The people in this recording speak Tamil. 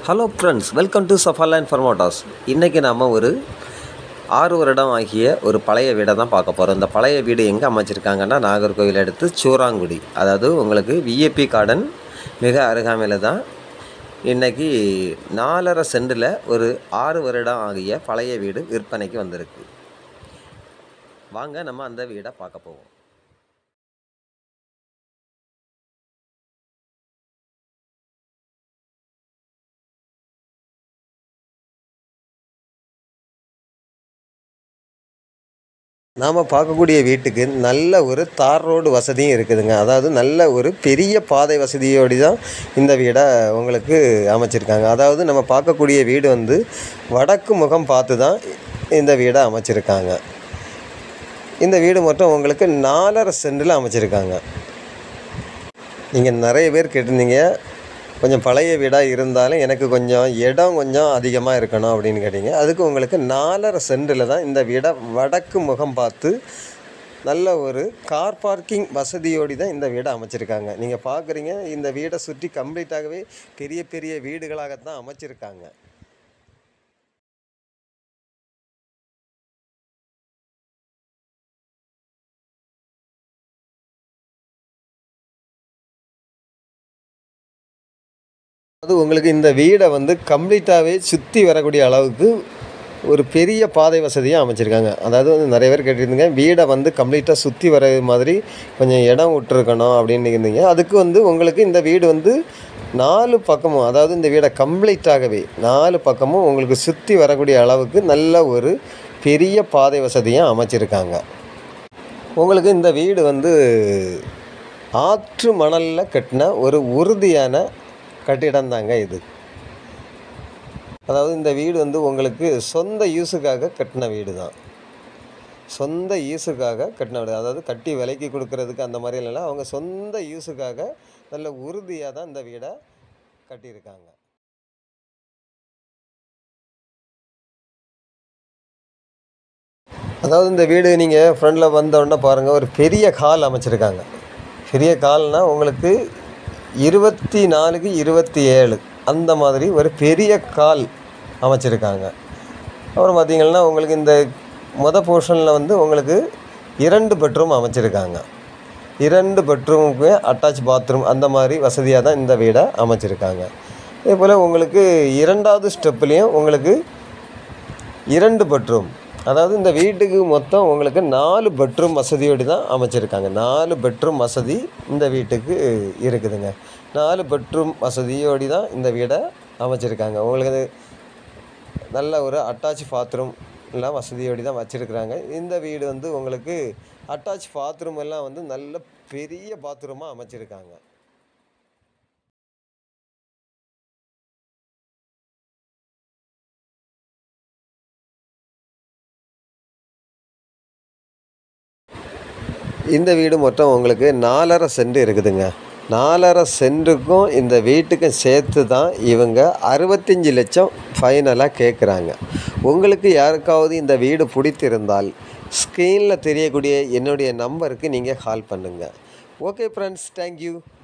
ஹலோ ஃப்ரெண்ட்ஸ் வெல்கம் டு சஃபாலேண்ட் ஃபர்மோட்டாஸ் இன்றைக்கி நாம் ஒரு ஆறு வருடம் ஆகிய ஒரு பழைய வீடை தான் பார்க்க போகிறோம் இந்த பழைய வீடு எங்கே அமைச்சிருக்காங்கன்னா நாகர்கோவில் அடுத்து சூறாங்குடி அதாவது உங்களுக்கு விஏபி கார்டன் மிக அருகாமையில் தான் இன்றைக்கி நாலரை சென்டில் ஒரு ஆறு வருடம் ஆகிய பழைய வீடு விற்பனைக்கு வந்திருக்கு வாங்க நம்ம அந்த வீடை பார்க்க போவோம் நாம் பார்க்கக்கூடிய வீட்டுக்கு நல்ல ஒரு தார் ரோடு வசதியும் இருக்குதுங்க அதாவது நல்ல ஒரு பெரிய பாதை வசதியோடு தான் இந்த வீடை உங்களுக்கு அமைச்சிருக்காங்க அதாவது நம்ம பார்க்கக்கூடிய வீடு வந்து வடக்கு முகம் பார்த்து தான் இந்த வீடை அமைச்சிருக்காங்க இந்த வீடு மட்டும் உங்களுக்கு நாலரை சென்டில் அமைச்சிருக்காங்க நீங்கள் நிறைய பேர் கேட்டிருந்தீங்க கொஞ்சம் பழைய வீடாக இருந்தாலும் எனக்கு கொஞ்சம் இடம் கொஞ்சம் அதிகமாக இருக்கணும் அப்படின்னு கேட்டிங்க அதுக்கு உங்களுக்கு நாலரை சென்டில் தான் இந்த வீடை வடக்கு முகம் பார்த்து நல்ல ஒரு கார் பார்க்கிங் வசதியோடு தான் இந்த வீடை அமைச்சிருக்காங்க நீங்கள் பார்க்குறீங்க இந்த வீடை சுற்றி கம்ப்ளீட்டாகவே பெரிய பெரிய வீடுகளாகத்தான் அமைச்சிருக்காங்க அது உங்களுக்கு இந்த வீடை வந்து கம்ப்ளீட்டாகவே சுற்றி வரக்கூடிய அளவுக்கு ஒரு பெரிய பாதை வசதியாக அமைச்சிருக்காங்க அதாவது வந்து நிறைய பேர் கேட்டிருந்தீங்க வீடை வந்து கம்ப்ளீட்டாக சுற்றி வர மாதிரி கொஞ்சம் இடம் விட்டுருக்கணும் அப்படின்னு இருந்தீங்க அதுக்கு வந்து உங்களுக்கு இந்த வீடு வந்து நாலு பக்கமும் அதாவது இந்த வீடை கம்ப்ளீட்டாகவே நாலு பக்கமும் உங்களுக்கு சுற்றி வரக்கூடிய அளவுக்கு நல்ல ஒரு பெரிய பாதை வசதியாக அமைச்சிருக்காங்க உங்களுக்கு இந்த வீடு வந்து ஆற்று மணலில் கட்டின ஒரு உறுதியான கட்டிடம் தாங்க இது அதாவது இந்த வீடு வந்து உங்களுக்கு சொந்த யூஸுக்காக கட்டின வீடு தான் சொந்த யூஸுக்காக கட்டின வீடு அதாவது கட்டி விலைக்கு கொடுக்கறதுக்கு அந்த மாதிரி இல்லைன்னா அவங்க சொந்த யூஸுக்காக நல்ல உறுதியாக தான் இந்த வீடை கட்டியிருக்காங்க அதாவது இந்த வீடு நீங்கள் ஃப்ரண்டில் வந்தோடனே பாருங்கள் ஒரு பெரிய கால் அமைச்சிருக்காங்க பெரிய கால்னால் உங்களுக்கு இருபத்தி நாலுக்கு இருபத்தி ஏழு அந்த மாதிரி ஒரு பெரிய கால் அமைச்சிருக்காங்க அப்புறம் பார்த்திங்கன்னா உங்களுக்கு இந்த மொத போர்ஷனில் வந்து உங்களுக்கு இரண்டு பெட்ரூம் அமைச்சிருக்காங்க இரண்டு பெட்ரூமுக்கு அட்டாச் பாத்ரூம் அந்த மாதிரி வசதியாக தான் இந்த வீடை அமைச்சிருக்காங்க இதே போல் உங்களுக்கு இரண்டாவது ஸ்டெப்லேயும் உங்களுக்கு இரண்டு பெட்ரூம் அதாவது இந்த வீட்டுக்கு மொத்தம் உங்களுக்கு நாலு பெட்ரூம் வசதியோடு தான் அமைச்சிருக்காங்க நாலு பெட்ரூம் வசதி இந்த வீட்டுக்கு இருக்குதுங்க நாலு பெட்ரூம் வசதியோடு தான் இந்த வீடை அமைச்சிருக்காங்க உங்களுக்கு அது நல்ல ஒரு அட்டாச் பாத்ரூம் எல்லாம் வசதியோடு தான் வச்சுருக்குறாங்க இந்த வீடு வந்து உங்களுக்கு அட்டாச் பாத்ரூம் எல்லாம் வந்து நல்ல பெரிய பாத்ரூமாக அமைச்சிருக்காங்க இந்த வீடு மொத்தம் உங்களுக்கு நாலரை சென்ட் இருக்குதுங்க நாலரை சென்ட்டுக்கும் இந்த வீட்டுக்கும் சேர்த்து தான் இவங்க அறுபத்தஞ்சி லட்சம் ஃபைனலாக கேட்குறாங்க உங்களுக்கு யாருக்காவது இந்த வீடு பிடித்திருந்தால் ஸ்க்ரீனில் தெரியக்கூடிய என்னுடைய நம்பருக்கு நீங்கள் கால் பண்ணுங்கள் ஓகே ஃப்ரெண்ட்ஸ் தேங்க்யூ